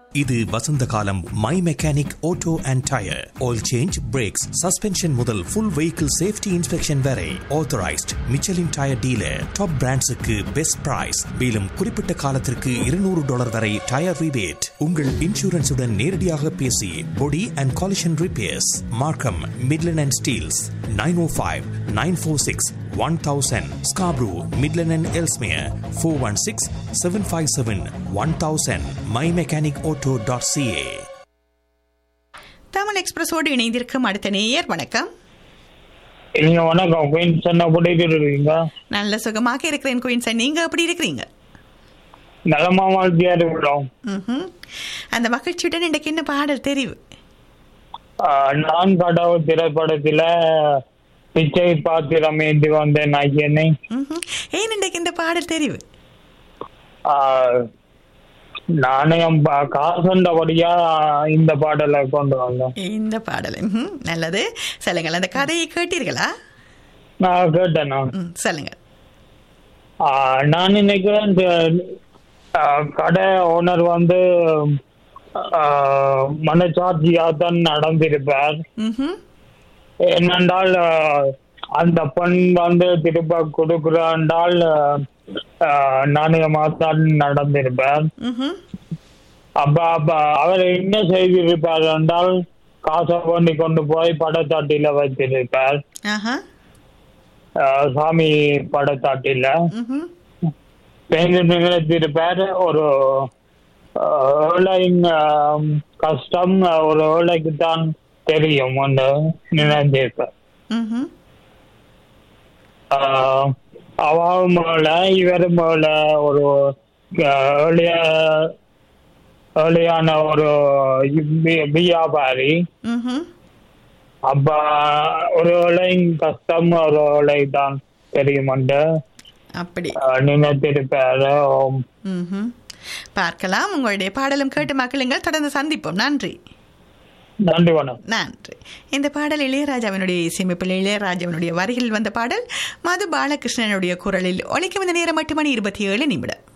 இது வசந்த காலம் my mechanic auto and tyre oil change brakes suspension முதல் ஃபுல் வெஹிக்கிள் சேஃப்டி இன்ஸ்பெக்ஷன் வரை authorised Michelin tyre dealer top பிராண்ட்ஸுக்கு பெஸ்ட் பிரைஸ் மேலும் குறிப்பிட்ட காலத்திற்கு இருநூறு டாலர் வரை டயர் ரிபேட் உங்கள் இன்சூரன்ஸுடன் நேரடியாக பேசி body and collision repairs Markham Midland and Steeles nine o five nine four six one thousand Scarborough Midland and Ellesmere four one six seven five seven one thousand my mechanic auto dot CA Tamil எக்ஸ்பிரஸோடு இணைந்திருக்கும் அடுத்த நேயர் வணக்கம் நீங்க வணக்கம் queen சொன்ன போட்டு இருக்கீங்க நல்ல சுகமாக இருக்கிறேன் குயின்சன் நீங்க எப்படி இருக்கிறீங்க நலமா வாழ்க்கையா இருக்கிறோம் ம்ஹும். அந்த மகிழ்ச்சியுடன் இன்றைக்கு என்ன பாடல் தெரிவு ஆஹ் நான் கடவுள் திரைப்படத்துல பிச்சை பாத்திரம் ஏந்தி வந்தேன் ஐயனை ம்ஹும். ஏன் இன்றைக்கு இந்த பாடல் தெரிவு ஆஹ் நாணயம் பா- காசுண்டபடியா இந்த பாடலை கொண்டு வந்தேன் இந்த பாடல் ம்ஹும். நல்லது சொல்லுங்கள் அந்த கதையை கேட்டீர்களா நான் கேட்டேன் நான் ம், சொல்லுங்க ஆஹ் நான் நினைக்கிறேன் இந்த ஆஹ் கடை ஓனர் வந்து ஆஹ் மனச்சாட்சியா தான் நடந்திருப்பார் ம்ஹும். என்னென்றால் ஆஹ், அந்த பெண் வந்து திரும்ப கொடுக்கிறாண்டால் நாணயமாக தான் நடந்திருப்பார் ம்ஹும். அப்ப அப்ப அவர் என்ன செய்திருப்பார் என்றால் காசை கொண்டு கொண்டு போய் படத்தாட்டில வைத்திருப்பார் ஆஹா ஆஹ், சாமி படத்தாட்டில ம்ஹும். பேருந்து நிலைத்திருப்பார் ஒரு ஆஹ், ஏழையின் ஆஹ், கஷ்டம் ஒரு ஏழைக்கு தான் தெரியும் என்று நினைந்திருப்பார் ம்ஹும். ஆஹ் அவன் மேல இவர் மேல ஒரு ஆஹ், எளிய எளியான ஒரு வி- வியாபாரி ம்ஹும். அப்ப ஒரு இலையின் கஷ்டம் ஒரு இலை தான் தெரியும் என்று அப்படி ஆஹ், நினைத்திருப்பாரு ம்ஹும். பார்க்கலாம் உங்களுடைய பாடலும் கேட்டு மக்களுங்கள் தொடர்ந்து சந்திப்போம் நன்றி நன்றி வணக்கம் நன்றி இந்த பாடல் இளையராஜாவினுடைய இசையமைப்பில் இளையராஜாவினுடைய வரிகளில் வந்த பாடல் மது பாலகிருஷ்ணனுடைய குரலில் ஒழிக்கும் இந்த நேரம் எட்டு மணி இருபத்தி ஏழு நிமிடம்